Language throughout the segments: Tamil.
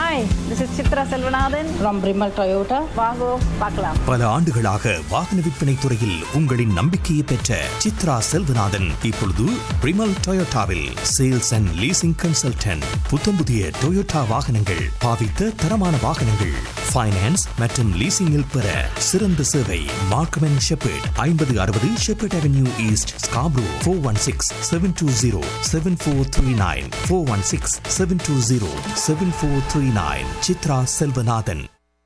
Hi this is Chitra Selvanathan from Brimal Toyota. வாங்கோ பார்க்கலாம் பல ஆண்டுகளாக வாகன விற்பனை துறையில் உங்களின் நம்பிக்கையை பெற்ற சித்ரா செல்வநாதன் இப்பொழுது பிரிமல் டொயோட்டாவில் சேல்ஸ் அண்ட் லீசிங் கன்சல்டன்ட் புத்தம் புதிய டொயோட்டா வாகனங்கள் பாவித்த தரமான வாகனங்கள் ஃபைனான்ஸ் மற்றும் லீசிங்கில் பெற சிறந்த சேவை மார்க்கம் அண்ட் ஷெப்பர்ட் ஐம்பது அறுபது Sheppard Avenue East Scarborough four one six seven two zero seven four three nine four one six seven two zero seven four three nine Chitra Selvanathan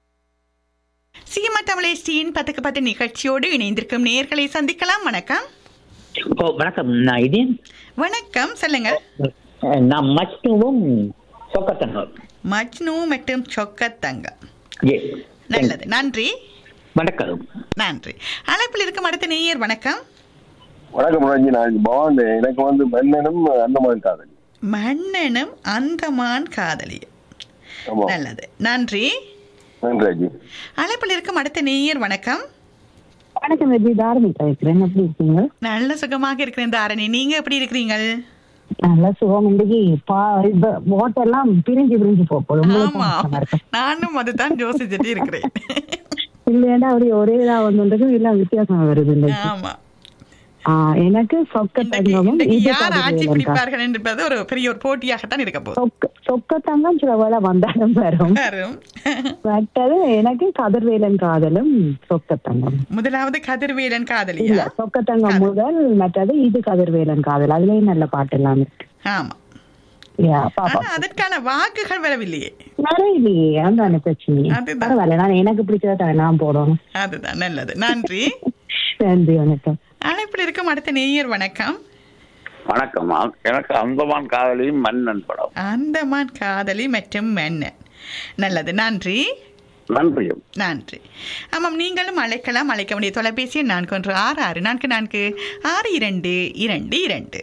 சிஎம்ஆ தமிழேஷ்டியின் பத்துக்கு பத்து நிகழ்ச்சியோடு இணைந்திருக்கும் நேர்களை சந்திக்கலாம் வணக்கம் ஓ வணக்கம் நான் இதேன் வணக்கம் சொல்லுங்க நான் மஷ்டூவும் சொக்கத்தங்கம் மஜ்னு மற்றும் சொக்கத்தங்கம் ஏ நல்லது நன்றி வணக்கம் நன்றி அழைப்பில் இருக்கும் அடுத்த நேயர் வணக்கம் வணக்கம் ரஞ்சி நான் பவான் எனக்கு வந்து மன்னனும் அந்தமான் காதலி மன்னனும் அந்தமான் காதலி ஆமா நல்லது நன்றி நன்றி ரஜி அழைப்பில் இருக்கும் அடுத்த நேயர் வணக்கம் வணக்கம் ரஜி தாரணி கழிக்கிறேன் எப்படி இருக்கீங்க நல்ல சுகமாக இருக்கிறேன் தாரணி நீங்க எப்படி இருக்கிறீங்க நல்ல சுகம் இன்னைக்கு பா இந்த ஓட்டெல்லாம் பிரிஞ்சு பிரிஞ்சு போகுது ஆமா நானும் அதுதான் யோசிச்சுட்டு இருக்கிறேன் இல்லையா அப்படி ஒரே இதா வந்து எல்லாம் வித்தியாசம் வருது இன்னைக்கு ஆமா ஆஹ் எனக்கு சொக்க இன்றைக்கு தங்கமும் இன்றைக்கு இது யார் ஆட்சி கதிரேலன் தான். பிடிப்பார்கள் என்பது ஒரு பெரிய ஒரு போட்டியாகத்தான் இருக்க போகுது சொக்க சொக்க தங்கம் சில வேலை வந்தாலும் வரும் வரும். மற்றது எனக்கு கதிர்வேலன் காதலும் சொக்க தங்கம் முதலாவது கதிர்வேலன் இல்ல காதலியா சொக்க தங்கம் முதல் மற்றது இது கதிர்வேலன் காதல் அதுலயும் நல்ல பாட்டு எல்லாம் இருக்கு ஆமா யா, ஆனா பாப்பா அதற்கான வாக்குகள் வரவில்லையே வரையிலையே அதான பிரச்சனை அதுதான். பரவாயில்ல நான் எனக்கு பிடிச்சதை நான் போடணும் அதுதான் நல்லது நன்றி நன்றி வணக்கம் அழைப்பில் இருக்கும் அடுத்த நேயர் வணக்கம் வணக்கம் அ- எனக்கு அந்தமான் காதலியும் மன்னன் படம் அந்தமான் காதலி மற்றும் மன்னன் நல்லது நன்றி நன்றியும் நன்றி ஆமாம் நீங்களும் அழைக்கலாம் அழைக்க வேண்டிய தொலைபேசி எண் நான்கு ஒன்று ஆறு ஆறு நான்கு நான்கு ஆறு இரண்டு இரண்டு இரண்டு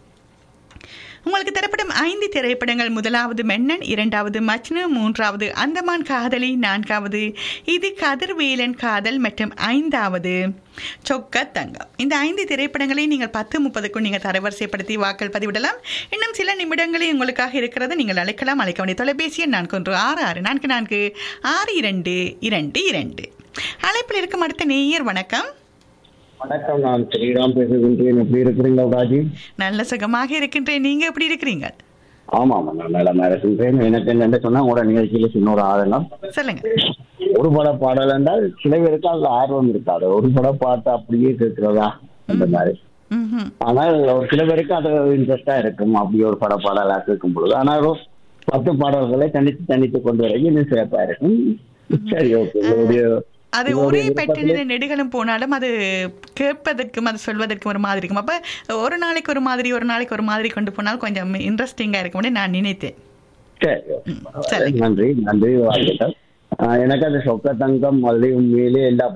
உங்களுக்கு தரப்படும் ஐந்து திரைப்படங்கள் முதலாவது மென்னன் இரண்டாவது மச்னு மூன்றாவது அந்தமான் காதலி நான்காவது இது கதிர்வேலன் காதல் மற்றும் ஐந்தாவது சொக்க தங்கம் இந்த ஐந்து திரைப்படங்களை நீங்கள் பத்து முப்பதுக்கும் நீங்கள் தரவரிசைப்படுத்தி வாக்கள் பதிவிடலாம் இன்னும் சில நிமிடங்களே உங்களுக்காக இருக்கிறது நீங்கள் அழைக்கலாம் அழைக்க வேண்டிய தொலைபேசி எண் நான்கு ஒன்று ஆறு ஆறு நான்கு நான்கு ஆறு இரண்டு இரண்டு இரண்டு அழைப்பில் இருக்கும் அடுத்த நேயர் வணக்கம் வணக்கம் நான் ஸ்ரீராம் பேசுகின்றேன் எப்படி இருக்கிறீங்க ராஜி நல்ல சுகமாக இருக்கின்றேன் நீங்க எப்படி இருக்கிறீங்க ஆமாம் நான் நல்லா இருக்கின்றேன் எனக்கு என்னென்னு சொன்னா உங்களோட நிகழ்ச்சியில சின்ன ஒரு ஆதங்கம் சொல்லுங்க ஒரு பட பாடல் என்றால் சில பேருக்கு அதுல ஆர்வம் இருக்காது ஒரு பட பாட்டு அப்படியே கேட்கிறதா அந்த மாதிரி ம்ஹும். ஆனால் ஒரு சில பேருக்கு அது இன்ட்ரெஸ்டா இருக்கும் அப்படி ஒரு பட பாடலா கேட்கும் பொழுது ஆனால் ஒரு பத்து பாடல்களை தனித்து தனித்து கொண்டு வர இன்னும் சிறப்பா இருக்கும் சரி ஓகே அது ஒரே பெட்டின நெடுகளும் போனாலும் அது கேட்பதற்கும் அது சொல்வதற்கும் ஒரு மாதிரி இருக்கும் அப்ப ஒரு நாளைக்கு ஒரு மாதிரி ஒரு நாளைக்கு ஒரு மாதிரி கொண்டு போனால் கொஞ்சம் இன்ட்ரெஸ்டிங்கா இருக்கும்னு நான் நினைத்தேன் சரி சரி. நன்றி நன்றி வாழ்த்துக்கள் ஆஹ் எனக்கு அந்த சொக்க தங்கம் அதுலேயும் உண்மையிலே எல்லா